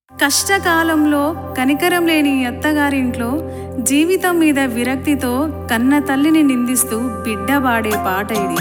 కష్టకాలంలో కనికరం లేని అత్తగారింట్లో జీవితం మీద విరక్తితో కన్న తల్లిని నిందిస్తూ బిడ్డ పాడే పాట ఇది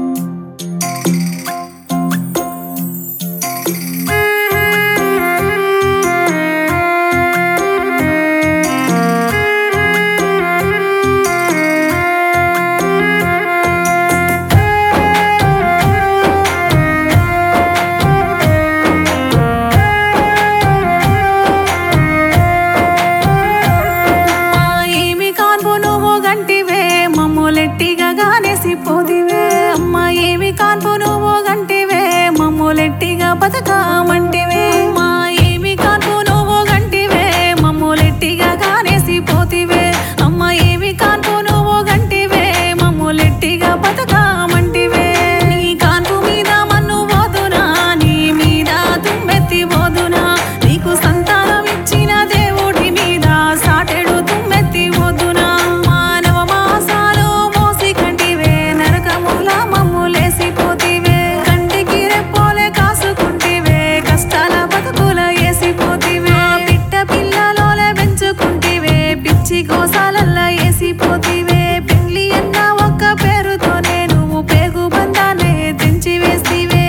అమ్మా, ఏమి కాన్పు నువ్వు గంటివే మమ్ములెట్టిగా గానేసి పోతివే అమ్మా ఏమి కాన్పు నువ్వు గంటివే మమ్ములెట్టిగా బతకమంటివే అమ్మా ఏమి కాన్పు నువ్వు గంటివే మమ్ములెట్టిగా గానేసి పోతివే అమ్మా ఏమి కాన్పు నువ్వు గంటివే మమ్ములెట్టిగా బతకమంటివే నీ కాన్పు మీద మన్ను పోదునా నీ మీద తుమ్మెత్తి పోదునా నీకు సంతానం ఇచ్చిన దేవుడి మీద సాటెడు తుమ్మెత్తి వద్దునా మానవ మాసాలు మోసి కంటివే నరకముల మమ్ములేసి పోతివే కంటికి రెప్పోలే కాసుకుంటివే కష్టాల బతుకుల వేసిపోతివే పిట్ట పిల్లలోలే పెంచుకుంటివే పిచ్చి గోసాలల్లా వేసిపోతివే పెళ్లి అన్న ఒక్క పేరుతోనే నువ్వు పేగు బంధాన్ని తెంచి వేస్తివే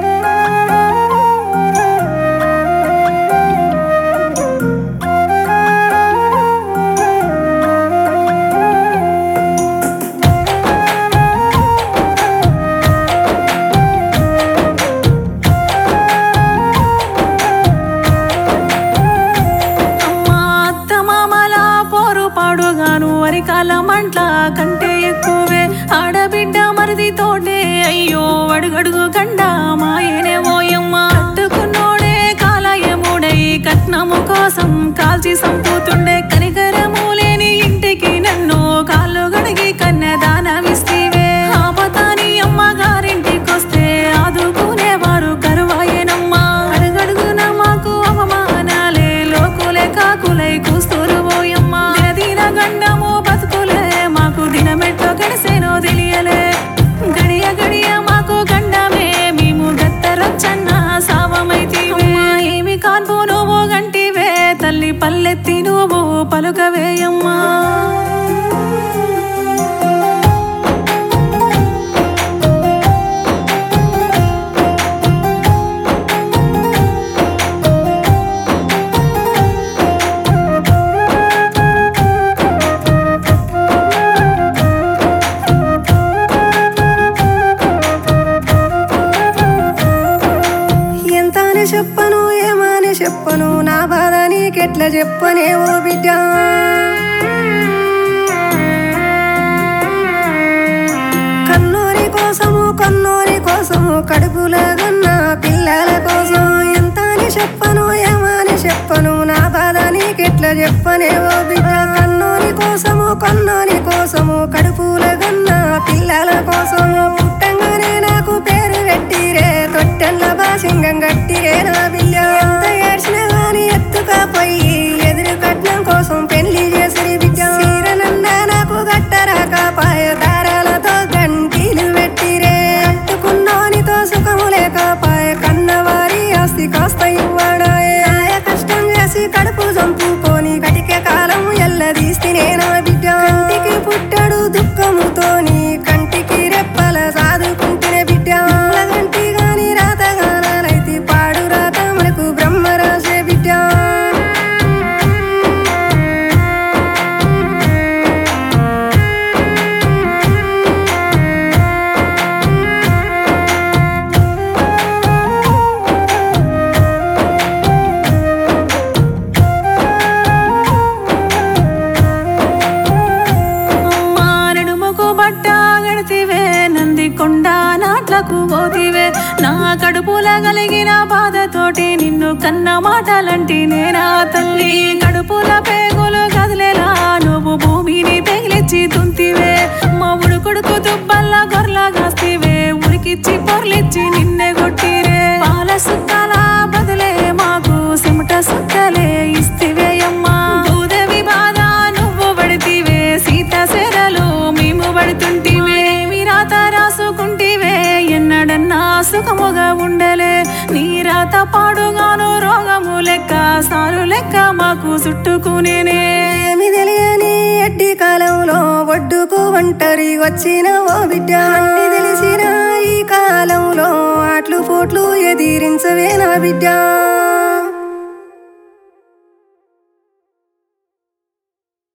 అమ్మా అత్త మామల పోరు పాడుగాను అరికాల మంట్ల కంటే ఎక్కువే ఆడబిడ్డ మరిది తోటే అయ్యో అడుగడుగు గండ మాయనే ఓయమ్మ కట్టుకున్నోడే కాలయముడై కట్నము కోసం కాల్చి సంపుతుండే కనికరము లేని ఇంటికి నన్ను కాళ్ళు గడిగి కన్నదానమిస్తీవే ఆపతాని అమ్మగారింటికొస్తే ఆదుకునేవారు కరువాయనమ్మా అడుగడుగున మాకు అవమానాలే లోకులే కాకులై కూస్తూరు పోయమ్మా దిన గండము బతుకులే మాకు దినమెట్లో గడిసేనో తెలియలే గడియ గడియ మాకు గండమే మేము గత్తరచ్చన్న సావమైతీవే ఏమి కాన్పు నువ్వు గంటివే తల్లి పల్లెత్తి నువ్వు పలుకవేయమ్మా ఎంత అని చెప్పను ఏమని చెప్పను నా బాధ నీకెట్లా చెప్పనే ఓ బిడ్డ కన్నోరి కోసము కన్నోరి కోసము కడుపులో గన్న పిల్లల కోసం ఎంత అని చెప్పను ఏమని చెప్పను నా బాధ నీకెట్లా చెప్పనే ఓ బిడ్డ కన్నోరి కోసము కన్నోరి కోసము కడుపులో గన్న పిల్లల కోసము పుట్టంగానే నాకు పేరు పెట్టిరే తొట్టెల్ల బాసింగం గట్టిరే నా బిల్ల ఎంత ఏడ్చినా గాని ఎత్తుకపోయి ఎదురు కట్నం కోసం పెళ్లి చేసిరి బిడ్డ సీరనన్నా నాకు గట్టరాక పాయ దారాలతో గంటీలు పెట్టిరే కట్టుకున్నోనితో సుఖము లేకపాయ కన్నవారి ఆస్తి కాస్త ఇవ్వడాయే ఆయ కష్టం చేసి కడుపు చంపుకొని కటికే కాలం ఎల్లదీస్తేనే నా బిడ్డ కంటికి పుట్టాడు దుఃఖముతోని కంటికి రెప్పల సాదుకుంటేనే బిడ్డ గంటి గాని రాత గానాలైతే పాడు రాత మనకు బ్రహ్మ రాసే బిడ్డ అమ్మా నడుముకు బట్ట గడితివే నంది కొండ నాట్లకు పోతివే నా కడుపుల కలిగిన బాధతోటి నిన్ను కన్న మాటలంటి నేనా తల్లి కడుపుల పేగులు కదిలేలా నువ్వు భూమిని పెగిలిచ్చి తుంతివే మా ఉడుకుడుకు దుబ్బల్ల గొర్ల కాస్తివే ఉరికిచ్చి పొర్లిచ్చి నిన్నే కొట్టిరే పాల సుక్కల బదులే మాకు సిమట సుక్కలే ఇస్తివే అమ్మా భూదేవి బాధ నువ్వు పడితివే సీత సెరలు మేము పడుతుంటివే మీ రాత రాసుకుంటివే ఎన్నడన్నా సుఖముగా ఉండలే నీ రాత పాడుగాను రోగము లెక్క లెక్క మాకు చుట్టుకునేనే ఏమి తెలియని ఎడ్డి కాలంలో ఒడ్డుకు ఒంటరి వచ్చిన ఓ బిడ్డ అన్ని తెలిసిన ఈ కాలంలో ఆట్లు పోట్లు ఎదిరించవే నా బిడ్డ